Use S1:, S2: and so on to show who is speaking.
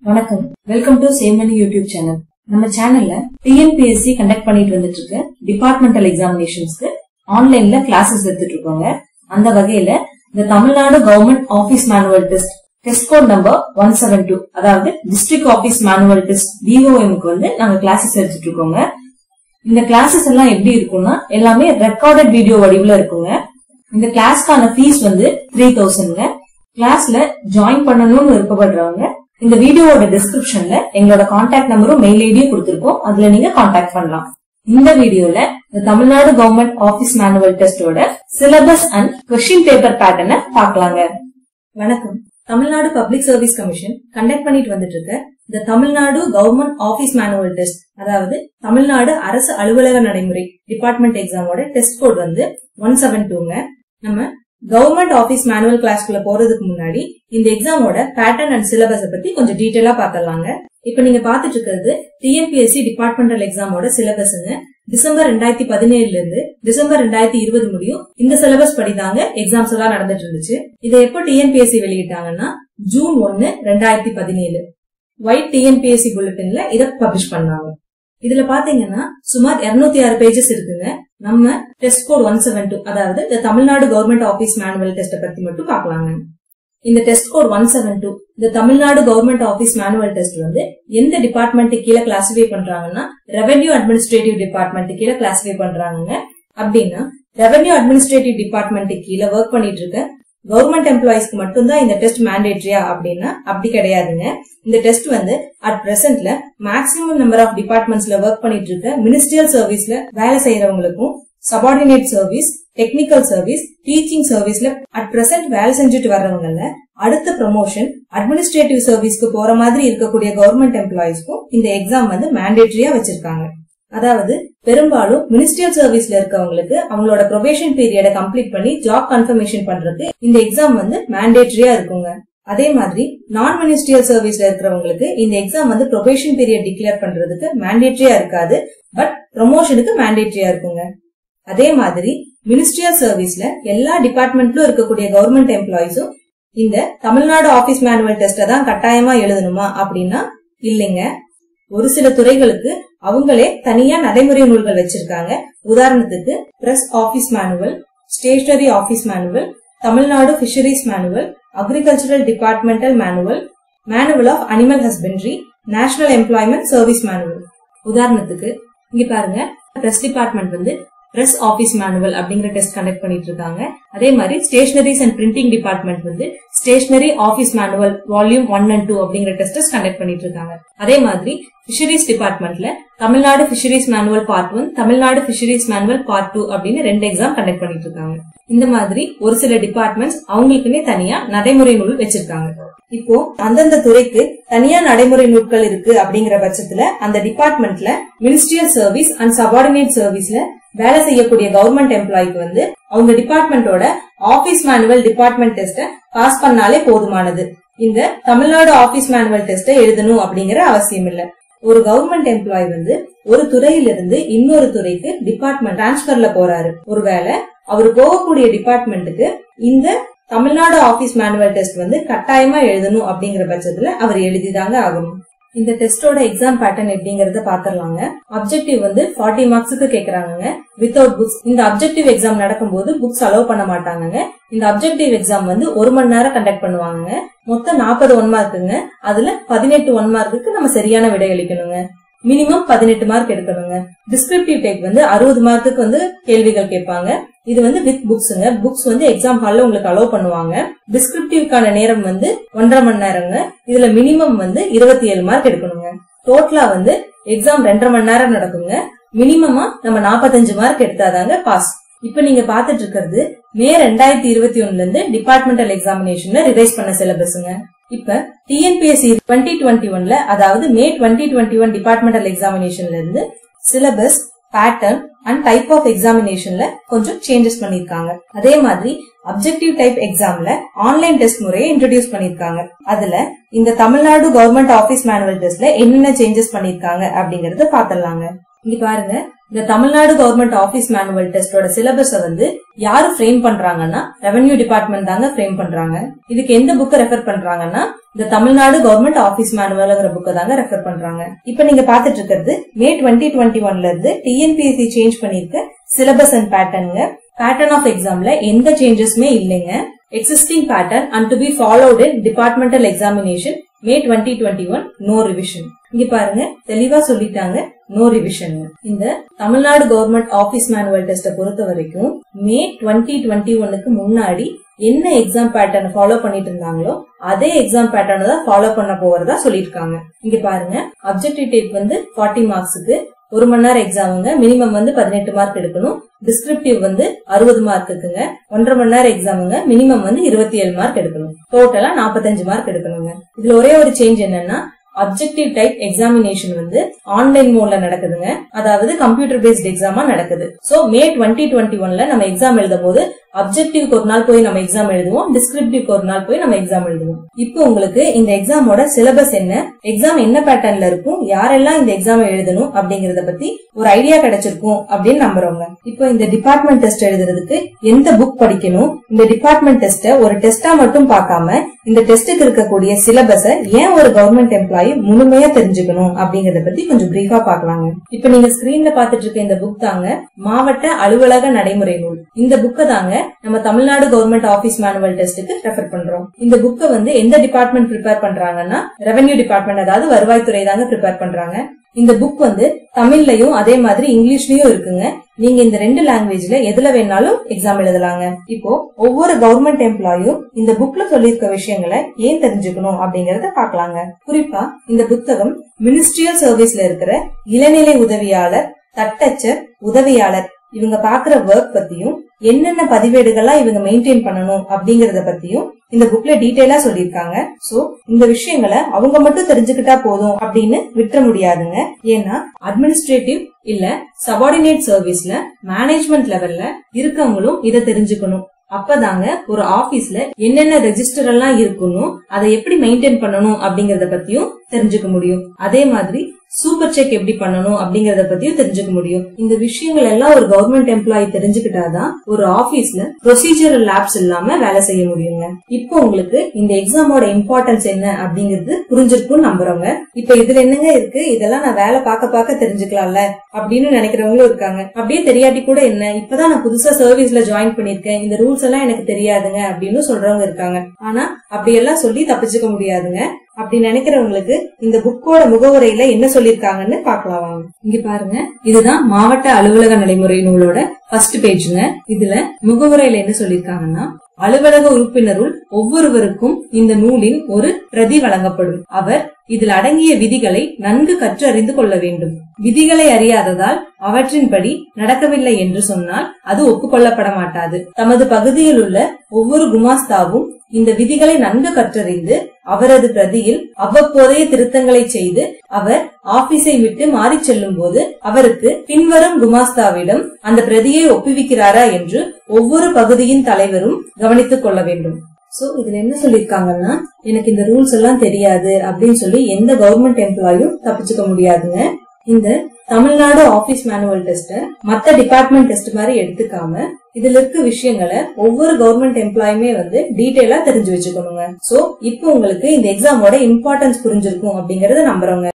S1: வணக்கம் welcome to சேமனி YouTube channel நம்ம சேனல்ல டிஎன்பிஎஸ்சி கண்டக்ட் பண்ணிட்டு வந்துட்டு இருக்க டிபார்ட்மெண்டல் எக்ஸாமினேஷன்ஸ்க்கு ஆன்லைன்ல கிளாஸஸ் எடுத்துட்டு இருக்கோங்க அந்த வகையில இந்த Tamil Nadu government office manual test test code number one seven two அதாவது டிஸ்ட்ரிக்ட் ஆபீஸ் மேனுவல் டெஸ்ட் டிஓஎம்க்கு வந்து நாங்க கிளாஸஸ் எடுத்துட்டு இருக்கோங்க இந்த கிளாஸஸ் எல்லாம் எப்படி இருக்கும்னா எல்லாமே ரெக்கார்டட் வீடியோ வடிவுல இருக்குங்க இந்த கிளாஸ்க்கான ஃபீஸ் வந்து த்ரீ தௌசண்ட்ங்க கிளாஸ்ல ஜாயின் பண்ணணும்னு விருப்பப்படுறவங்க இந்த வீடியோவோட டிஸ்கிரிப்ஷன்ல எங்களோட கான்டாக்ட் நம்பரும் மெயில் ஐடியும் கொடுத்திருக்கோம் அதுல நீங்க கான்டாக்ட் பண்ணலாம் இந்த வீடியோல இந்த தமிழ்நாடு கவர்மெண்ட் ஆபீஸ் மேனுவல் டெஸ்டோட சிலபஸ் அண்ட் கொஸ்டின் பேப்பர் பேட்டர்னை பார்க்கலாங்க வணக்கம் Tamil Nadu public service commission conduct பண்ணிட்டு வந்துட்டு இருக்க இந்த Tamil Nadu government office manual test அதாவது தமிழ்நாடு அரசு அலுவலக நடைமுறை டிபார்ட்மெண்ட் எக்ஸாமோட டெஸ்ட் கோட் வந்து ஒன் செவன் டூங்க நம்ம கவர்மெண்ட் ஆபீஸ் மேனுவல் கிளாஸ்க்குள்ள போறதுக்கு முன்னாடி இந்த எக்ஸாமோட பேட்டர்ன் அண்ட் சிலபஸ பத்தி கொஞ்சம் டீடைலா பாத்திரலாங்க இப்ப நீங்க பாத்துட்டு இருக்கிறது டிஎன்பிஎஸ்சி டிபார்ட்மெண்டல் எக்ஸாமோட சிலபஸ்ங்க டிசம்பர் ரெண்டாயிரத்தி பதினேழுல இருந்து டிசம்பர் ரெண்டாயிரத்தி இருபது முடியும் இந்த சிலபஸ் படிதாங்க எக்ஸாம்ஸ் எல்லாம் நடந்துட்டு இருந்துச்சு இதை எப்போ டிஎன்பிஎஸ்சி வெளியிட்டாங்கன்னா ஜூன் ஒன்னு ரெண்டாயிரத்தி பதினேழு ஒயிட் டிஎன்பிஎஸ்சி புல்லட்டின்ல இதை பப்ளிஷ் பண்ணாங்க இதுல பாத்தீங்கன்னா சுமார் 206 ஆறு பேஜஸ் இருக்குங்க நம்ம test code one seven two அதாவது இந்த தமிழ்நாடு கவர்மெண்ட் ஆபீஸ் மேனுவல் டெஸ்ட பத்தி மட்டும் பார்க்கலாங்க இந்த test code one seven two இந்த Tamil Nadu government office manual test வந்து எந்த டிபார்ட்மெண்ட் கீழே கிளாசிஃபை பண்றாங்கன்னா ரெவென்யூ அட்மினிஸ்ட்ரேட்டிவ் டிபார்ட்மெண்ட் கீழே கிளாசிஃபை பண்றாங்க அப்படின்னா ரெவென்யூ அட்மினிஸ்ட்ரேட்டிவ் டிபார்ட்மெண்ட் கீழே ஒர்க் பண்ணிட்டு இருக்க கவர்மெண்ட் எம்ப்ளாயிஸ்க்கு மட்டும்தான் இந்த டெஸ்ட் மேண்டேட்ரியா அப்படின்னா அப்படி கிடையாதுங்க இந்த டெஸ்ட் வந்து அட் பிரசன்ட்ல மேக்ஸிமம் நம்பர் ஆஃப் டிபார்ட்மெண்ட்ஸ்ல ஒர்க் பண்ணிட்டு இருக்க மினிஸ்ட்ரியல் சர்வீஸ்ல வேலை செய்யறவங்களுக்கும் subordinate service technical service teaching சர்வீஸ்ல அட் பிரசன்ட் வேலை செஞ்சுட்டு வர்றவங்கல அடுத்த ப்ரமோஷன் அட்மினிஸ்ட்ரேட்டிவ் சர்வீஸ்க்கு போற மாதிரி இருக்கக்கூடிய கவர்மெண்ட் எம்ப்ளாயிஸ்க்கும் இந்த எக்ஸாம் வந்து மேண்டேட்ரியா வச்சிருக்காங்க அதாவது பெரும்பாலும் மினிஸ்ட்ரியல் சர்வீஸ்ல இருக்கவங்களுக்கு அவங்களோட ப்ரொபேஷன் பீரியட கம்ப்ளீட் பண்ணி ஜாப் கன்ஃபர்மேஷன் பண்றதுக்கு இந்த எக்ஸாம் வந்து மேண்டேட்ரியா இருக்குங்க அதே மாதிரி நான் மினிஸ்ட்ரியல் சர்வீஸ்ல இருக்கிறவங்களுக்கு இந்த எக்ஸாம் வந்து ப்ரொபேஷன் பீரியட் டிக்ளேர் பண்றதுக்கு மேண்டேட்ரியா இருக்காது பட் ப்ரொமோஷனுக்கு மேண்டேட்ரியா இருக்குங்க அதே மாதிரி மினிஸ்ட்ரியல் சர்வீஸ்ல எல்லா டிபார்ட்மெண்ட்லும் இருக்கக்கூடிய கவர்மெண்ட் எம்ப்ளாயிஸும் இந்த தமிழ்நாடு ஆபீஸ் மேனுவல் டெஸ்ட தான் கட்டாயமா எழுதணுமா அப்படின்னா இல்லைங்க ஒரு சில துறைகளுக்கு அவங்களே தனியா நடைமுறை நூல்கள் வச்சிருக்காங்க உதாரணத்துக்கு press office manual stationery office manual Tamil Nadu fisheries manual agricultural departmental manual manual of animal husbandry national employment service manual உதாரணத்துக்கு இங்க பாருங்க பிரஸ் டிபார்ட்மெண்ட் வந்து பிரஸ் ஆபீஸ் மேனுவல் அப்படிங்கிற டெஸ்ட் கண்டக்ட் பண்ணிட்டு இருக்காங்க அதே மாதிரி ஸ்டேஷனரிஸ் அண்ட் பிரிண்டிங் டிபார்ட்மெண்ட் வந்து stationery office manual volume one and two அப்படிங்கிற டெஸ்ட் கண்டக்ட் பண்ணிட்டு இருக்காங்க அதே மாதிரி பிஷரிஸ் டிபார்ட்மெண்ட்ல Tamil Nadu fisheries manual part one Tamil Nadu fisheries manual part two அப்படின்னு ரெண்டு எக்ஸாம் கண்டக்ட் பண்ணிட்டு இருக்காங்க இந்த மாதிரி ஒரு சில டிபார்ட்மெண்ட்ஸ் அவங்களுக்குன்னே தனியா நடைமுறை நூல் வச்சிருக்காங்க இப்போ அந்தந்த துறைக்கு தனியா நடைமுறை நூல்கள் இருக்கு அப்படிங்கிற பட்சத்துல அந்த டிபார்ட்மெண்ட்ல மினிஸ்ட்ரியல் சர்வீஸ் அண்ட் சபார்டினேட் சர்வீஸ்ல வேலை செய்யக்கூடிய கவர்மெண்ட் எம்ப்ளாய்க்கு வந்து அவங்க டிபார்ட்மெண்டோட ஆபீஸ் மேனுவல் டிபார்ட்மெண்ட் டெஸ்ட பாஸ் பண்ணாலே போதுமானது இந்த தமிழ்நாடு ஆபீஸ் மேனுவல் டெஸ்ட எழுதணும் அப்படிங்கிற அவசியம் இல்ல ஒரு கவர்மெண்ட் எம்ப்ளாய் வந்து ஒரு துறையிலிருந்து இன்னொரு துறைக்கு டிபார்ட்மெண்ட் டிரான்ஸ்பர்ல போறாரு ஒருவேளை அவர் போகக்கூடிய டிபார்ட்மெண்ட்டுக்கு இந்த தமிழ்நாடு ஆபீஸ் மேனுவல் டெஸ்ட் வந்து கட்டாயமா எழுதணும் அப்படிங்கிற பட்சத்துல அவர் எழுதிதாங்க ஆகணும் இந்த டெஸ்டோட எக்ஸாம் பேட்டர்ன் எப்படிங்கறத பாத்திரலாங்க அப்ஜெக்டிவ் வந்து ஃபார்ட்டி மார்க்ஸுக்கு கேக்குறாங்க வித்தவுட் புக்ஸ் இந்த அப்ஜெக்டிவ் எக்ஸாம் நடக்கும்போது புக்ஸ் அலோவ் பண்ண மாட்டாங்க இந்த அப்ஜெக்டிவ் எக்ஸாம் வந்து ஒரு மணி நேரம் கண்டக்ட் பண்ணுவாங்க மொத்தம் நாற்பது ஒன் மார்க்குங்க அதுல பதினெட்டு ஒன் மார்க்குக்கு நம்ம சரியான விடை அளிக்கணுங்க மினிமம் பதினெட்டு மார்க் எடுக்கணுங்க டிஸ்கிரிப்டிவ் டேக் வந்து அறுபது மார்க்குக்கு வந்து கேள்விகள் கேட்பாங்க இது வந்து வித் புக்ஸுங்க புக்ஸ் வந்து எக்ஸாம் ஹால்ல உங்களுக்கு அலோவ் பண்ணுவாங்க டிஸ்கிரிப்டிவ்க்கான நேரம் வந்து ஒன்றரை மணி நேரங்க இதுல மினிமம் வந்து இருபத்தி ஏழு மார்க் எடுக்கணுங்க டோட்டலா வந்து எக்ஸாம் ரெண்டரை மணி நேரம் நடக்குங்க மினிமமா நம்ம நாற்பத்தஞ்சு மார்க் எடுத்தாதாங்க பாஸ் இப்ப நீங்க பாத்துட்டு இருக்கிறது மே ரெண்டாயிரத்தி இருபத்தி ஒண்ணுல இருந்து டிபார்ட்மெண்டல் எக்ஸாமினேஷன்ல ரிவைஸ் பண்ண சிலபஸ்ங்க இப்ப டிஎன்பிஎஸ்சி டுவெண்ட்டி டுவெண்ட்டி ஒன்ல அதாவது May twenty twenty one departmental எக்ஸாமினேஷன்ல இருந்து syllabus pattern and type of எக்ஸாமினேஷன்ல கொஞ்சம் சேஞ்சஸ் பண்ணிருக்காங்க அதே மாதிரி அப்ஜெக்டிவ் டைப் எக்ஸாம்ல ஆன்லைன் டெஸ்ட் முறையை இன்ட்ரடியூஸ் பண்ணிருக்காங்க அதுல இந்த தமிழ்நாடு கவர்மெண்ட் ஆபீஸ் மேனுவல் டெஸ்ட்ல என்னென்ன சேஞ்சஸ் பண்ணிருக்காங்க அப்படிங்கறத பாத்திரலாங்க இங்க பாருங்க இந்த தமிழ்நாடு கவர்மெண்ட் ஆபீஸ் மேனுவல் டெஸ்டோட சிலபஸ வந்து யாரு ஃப்ரேம் பண்றாங்கன்னா ரெவென்யூ டிபார்ட்மெண்ட் தாங்க ஃப்ரேம் பண்றாங்க இதுக்கு எந்த புக்கை ரெஃபர் பண்றாங்கன்னா இந்த தமிழ்நாடு கவர்மெண்ட் ஆபீஸ் மேனுவல்ங்கிற புக்கை தாங்க ரெஃபர் பண்றாங்க இப்ப நீங்க பாத்துட்டு இருக்கிறது மே டுவெண்ட்டி டுவெண்ட்டி ஒன்ல இருந்து டிஎன்பிஎஸ்சி சேஞ்ச் பண்ணிருக்க சிலபஸ் அண்ட் பேட்டர்னுங்க பேட்டர்ன் ஆஃப் எக்ஸாம்ல எந்த சேஞ்சஸுமே இல்லைங்க existing pattern and to be followed in departmental examination May twenty twenty one no revision இங்க பாருங்க தெளிவா சொல்லிட்டாங்க நோ ரிவிஷன் இந்த Tamil Nadu government office manual test பொறுத்த வரைக்கும் மே டுவெண்ட்டி டுவெண்ட்டி ஒன்னுக்கு முன்னாடி என்ன எக்ஸாம் பேட்டர்ன் ஃபாலோ பண்ணிட்டு இருந்தாங்களோ அதே எக்ஸாம் பேட்டர்ன் தான் ஃபாலோ பண்ண போறதா சொல்லிருக்காங்க இங்க பாருங்க அப்ஜெக்டிவ் டைப் வந்து ஃபார்ட்டி மார்க்ஸுக்கு ஒரு மணி நேரம் எக்ஸாமுங்க மினிமம் வந்து பதினெட்டு மார்க் எடுக்கணும் டிஸ்கிரிப்டிவ் வந்து அறுபது மார்க் இருக்குங்க ஒன்றரை மணி நேரம் எக்ஸாமுங்க மினிமம் வந்து இருபத்தி ஏழு மார்க் எடுக்கணும் டோட்டலா நாற்பத்தஞ்சு மார்க் எடுக்கணுங்க இதுல ஒரே ஒரு சேஞ்ச் என்னன்னா அப்ஜெக்டிவ் டைப் எக்ஸாமினேஷன் வந்து ஆன்லைன் மோட்ல நடக்குதுங்க அதாவது கம்ப்யூட்டர் பேஸ்ட் எக்ஸாமா நடக்குது சோ மே டுவெண்ட்டி டுவெண்ட்டி ஒன்ல நம்ம எக்ஸாம் எழுதும் போது அப்ஜெக்டிவ்க்கு ஒரு நாள் போய் நம்ம எக்ஸாம் எழுதுவோம் டிஸ்கிரிப்டிவ்க்கு ஒரு நாள் போய் நம்ம எக்ஸாம் எழுதுவோம் இப்போ உங்களுக்கு இந்த எக்ஸாமோட சிலபஸ் என்ன எக்ஸாம் என்ன பேட்டர்ன்ல இருக்கும் யாரெல்லாம் இந்த எக்ஸாம் எழுதணும் அப்படிங்கறத பத்தி ஒரு ஐடியா கிடைச்சிருக்கும் அப்படின்னு நம்புறவங்க இப்போ இந்த டிபார்ட்மெண்ட் டெஸ்ட் எழுதுறதுக்கு எந்த புக் படிக்கணும் இந்த டிபார்ட்மெண்ட் டெஸ்ட ஒரு டெஸ்டா மட்டும் பார்க்காம இந்த டெஸ்ட்டுக்கு இருக்கக்கூடிய சிலபஸ ஏன் ஒரு கவர்மெண்ட் எம்ப்ளாயி முழுமையா தெரிஞ்சுக்கணும் அப்படிங்கறத பத்தி கொஞ்சம் பிரீஃபா பார்க்கலாங்க இப்ப நீங்க ஸ்கிரீன்ல பாத்துட்டு இருக்க இந்த புக் தாங்க மாவட்ட அலுவலக நடைமுறை நூல் இந்த புக்கை தாங்க நம்ம தமிழ்நாடு கவர்மெண்ட் ஆபீஸ் மேனுவல் டெஸ்ட்டுக்கு ரெஃபர் பண்றோம் இந்த புக்கை வந்து எந்த டிபார்ட்மெண்ட் ப்ரிப்பேர் பண்றாங்கன்னா ரெவென்யூ டிபார்ட்மெண்ட் அதாவது வருவாய்த்துறை தாங்க ப்ரிப்பேர் பண்றாங்க இந்த புக் வந்து தமிழ்லயும் அதே மாதிரி இங்கிலீஷ்லயும் இருக்குங்க நீங்க இந்த ரெண்டு லாங்குவேஜ்ல எதுல வேணாலும் எக்ஸாம் எழுதலாங்க இப்போ ஒவ்வொரு கவர்மெண்ட் எம்ப்ளாயும் இந்த புக்ல சொல்லியிருக்க விஷயங்களை ஏன் தெரிஞ்சுக்கணும் அப்படிங்கறத பாக்கலாங்க குறிப்பா இந்த புத்தகம் மினிஸ்ட்ரியல் சர்வீஸ்ல இருக்கிற இளநிலை உதவியாளர் தட்டச்சர் உதவியாளர் இவங்க பாக்குற ஒர்க் பத்தியும் என்னென்ன பதிவேடுகள்லாம் இவங்க மெயின்டைன் பண்ணணும் அப்படிங்கறத பத்தியும் இந்த புக்ல டீடைலா சொல்லியிருக்காங்க சோ இந்த விஷயங்களை அவங்க மட்டும் தெரிஞ்சுக்கிட்டா போதும் அப்படின்னு விட்டுற முடியாதுங்க ஏன்னா அட்மினிஸ்ட்ரேட்டிவ் இல்ல சபார்டினேட் சர்வீஸ்ல மேனேஜ்மெண்ட் லெவல்ல இருக்கவங்களும் இதை தெரிஞ்சுக்கணும் அப்பதாங்க ஒரு ஆபீஸ்ல என்னென்ன ரெஜிஸ்டர் எல்லாம் இருக்கணும் அதை எப்படி மெயின்டைன் பண்ணணும் அப்படிங்கறத பத்தியும் தெரிஞ்சுக்க முடியும் அதே மாதிரி சூப்பர் செக் எப்படி பண்ணணும் அப்படிங்கறத பத்தியும் தெரிஞ்சுக்க முடியும் இந்த விஷயங்கள் எல்லாம் ஒரு கவர்மெண்ட் எம்ப்ளாயி தெரிஞ்சுக்கிட்டாதான் ஒரு ஆபீஸ்ல ப்ரொசீஜரல் லேப்ஸ் இல்லாம வேலை செய்ய முடியுங்க இப்போ உங்களுக்கு இந்த எக்ஸாமோட இம்பார்ட்டன்ஸ் என்ன அப்படிங்கிறது புரிஞ்சிருக்கும்னு நம்புறவங்க இப்ப இதுல என்னங்க இருக்கு இதெல்லாம் நான் வேலை பார்க்க பார்க்க தெரிஞ்சுக்கலாம்ல அப்படின்னு நினைக்கிறவங்களும் இருக்காங்க அப்படியே தெரியாட்டி கூட என்ன இப்பதான் நான் புதுசா சர்வீஸ்ல ஜாயின் பண்ணிருக்கேன் இந்த ரூல்ஸ் எல்லாம் எனக்கு தெரியாதுங்க அப்படின்னு சொல்றவங்க இருக்காங்க ஆனா அப்படியெல்லாம் சொல்லி தப்பிச்சுக்க முடியாதுங்க அப்படி நினைக்கிறவங்களுக்கு இந்த புக்கோட முகவுரையில என்ன சொல்லிருக்காங்கன்னு பாக்கலாம் வாங்க இங்க பாருங்க இதுதான் மாவட்ட அலுவலக நடைமுறை நூலோட ஃபர்ஸ்ட் பேஜுங்க இதுல முகவுரையில என்ன சொல்லிருக்காங்கன்னா அலுவலக உறுப்பினருள் ஒவ்வொருவருக்கும் இந்த நூலின் ஒரு பிரதி வழங்கப்படும் அவர் இதில் அடங்கிய விதிகளை நன்கு கற்று அறிந்து கொள்ள வேண்டும் விதிகளை அறியாததால் அவற்றின்படி நடக்கவில்லை என்று சொன்னால் அது ஒப்புக்கொள்ளப்பட மாட்டாது தமது பகுதியில் உள்ள ஒவ்வொரு குமாஸ்தாவும் இந்த விதிகளை நன்கு கற்றறிந்து அவரது பிரதியில் அவ்வப்போதைய திருத்தங்களை செய்து அவர் ஆபீஸை விட்டு மாறி செல்லும் போது அவருக்கு பின்வரும் குமாஸ்தாவிடம் அந்த பிரதியை ஒப்புவிக்கிறாரா என்று ஒவ்வொரு பகுதியின் தலைவரும் கவனித்துக் கொள்ள வேண்டும் சோ இதுல என்ன சொல்லிருக்காங்கன்னா எனக்கு இந்த ரூல்ஸ் எல்லாம் தெரியாது அப்படின்னு சொல்லி எந்த கவர்மெண்ட் எம்ப்ளாயும் தப்பிச்சுக்க முடியாதுங்க இந்த தமிழ்நாடு ஆபீஸ் மேனுவல் டெஸ்ட மத்த டிபார்ட்மெண்ட் டெஸ்ட் மாதிரி எடுத்துக்காம இதுல இருக்க விஷயங்களை ஒவ்வொரு கவர்மெண்ட் எம்ப்ளாயுமே வந்து டீடைலா தெரிஞ்சு வச்சுக்கணுங்க சோ இப்போ உங்களுக்கு இந்த எக்ஸாமோட இம்பார்ட்டன்ஸ் புரிஞ்சிருக்கும் அப்படிங்கறத நம்புறவங்க